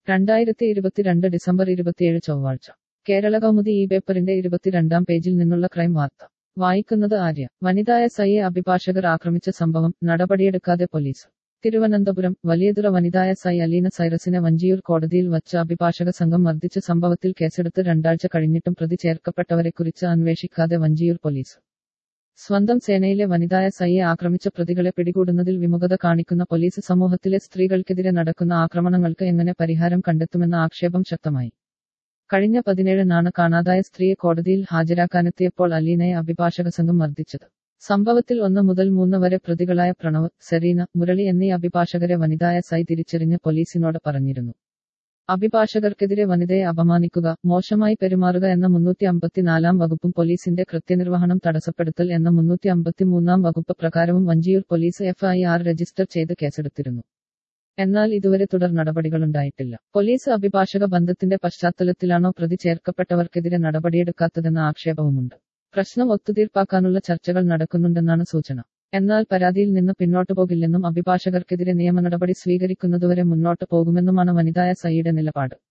രണ്ടായിരത്തി ഇരുപത്തിരണ്ട് ഡിസംബർ ഇരുപത്തിയേഴ് ചൊവ്വാഴ്ച കേരള കൗമുദി ഈ പേപ്പറിന്റെ ഇരുപത്തിരണ്ടാം പേജിൽ നിന്നുള്ള ക്രൈം വാർത്ത വായിക്കുന്നത് ആര്യ വനിതാ എസ് ഐയെ അഭിഭാഷകർ ആക്രമിച്ച സംഭവം നടപടിയെടുക്കാതെ പോലീസ് തിരുവനന്തപുരം വലിയതുറ വനിതാ എസ് ഐ അലീന സൈറസിനെ വഞ്ചിയൂർ കോടതിയിൽ വച്ച് അഭിഭാഷക സംഘം മർദ്ദിച്ച സംഭവത്തിൽ കേസെടുത്ത് രണ്ടാഴ്ച കഴിഞ്ഞിട്ടും പ്രതി ചേർക്കപ്പെട്ടവരെക്കുറിച്ച് അന്വേഷിക്കാതെ വഞ്ചിയൂർ പോലീസ് സ്വന്തം സേനയിലെ വനിതാ എസ് ഐയെ ആക്രമിച്ച പ്രതികളെ പിടികൂടുന്നതിൽ വിമുഖത കാണിക്കുന്ന പോലീസ് സമൂഹത്തിലെ സ്ത്രീകൾക്കെതിരെ നടക്കുന്ന ആക്രമണങ്ങൾക്ക് എങ്ങനെ പരിഹാരം കണ്ടെത്തുമെന്ന ആക്ഷേപം ശക്തമായി കഴിഞ്ഞ പതിനേഴിനാണ് കാണാതായ സ്ത്രീയെ കോടതിയിൽ ഹാജരാക്കാനെത്തിയപ്പോൾ അലീനയെ അഭിഭാഷക സംഘം മർദ്ദിച്ചത് സംഭവത്തിൽ ഒന്ന് മുതൽ മൂന്ന് വരെ പ്രതികളായ പ്രണവ് സെറീന മുരളി എന്നീ അഭിഭാഷകരെ വനിതാ എസ് ഐ തിരിച്ചറിഞ്ഞ് പോലീസിനോട് പറഞ്ഞിരുന്നു അഭിഭാഷകർക്കെതിരെ വനിതയെ അപമാനിക്കുക മോശമായി പെരുമാറുക എന്ന മുന്നൂറ്റി അമ്പത്തിനാലാം വകുപ്പും പോലീസിന്റെ കൃത്യനിർവഹണം തടസ്സപ്പെടുത്തൽ എന്ന മുന്നൂറ്റി അമ്പത്തിമൂന്നാം വകുപ്പ് പ്രകാരവും Vanchiyoor police F I R register ചെയ്ത് കേസെടുത്തിരുന്നു എന്നാൽ ഇതുവരെ തുടർ നടപടികളുണ്ടായിട്ടില്ല പോലീസ് അഭിഭാഷക ബന്ധത്തിന്റെ പശ്ചാത്തലത്തിലാണോ പ്രതി ചേർക്കപ്പെട്ടവർക്കെതിരെ നടപടിയെടുക്കാത്തതെന്ന ആക്ഷേപവുമുണ്ട് പ്രശ്നം ഒത്തുതീർപ്പാക്കാനുള്ള ചർച്ചകൾ നടക്കുന്നുണ്ടെന്നാണ് സൂചന എന്നാൽ പരാതിയിൽ നിന്ന് പിന്നോട്ടു പോകില്ലെന്നും അഭിഭാഷകർക്കെതിരെ നിയമ നടപടി സ്വീകരിക്കുന്നതുവരെ മുന്നോട്ട് പോകുമെന്നുമാണ് വനിതായ സൈയുടെ നിലപാട്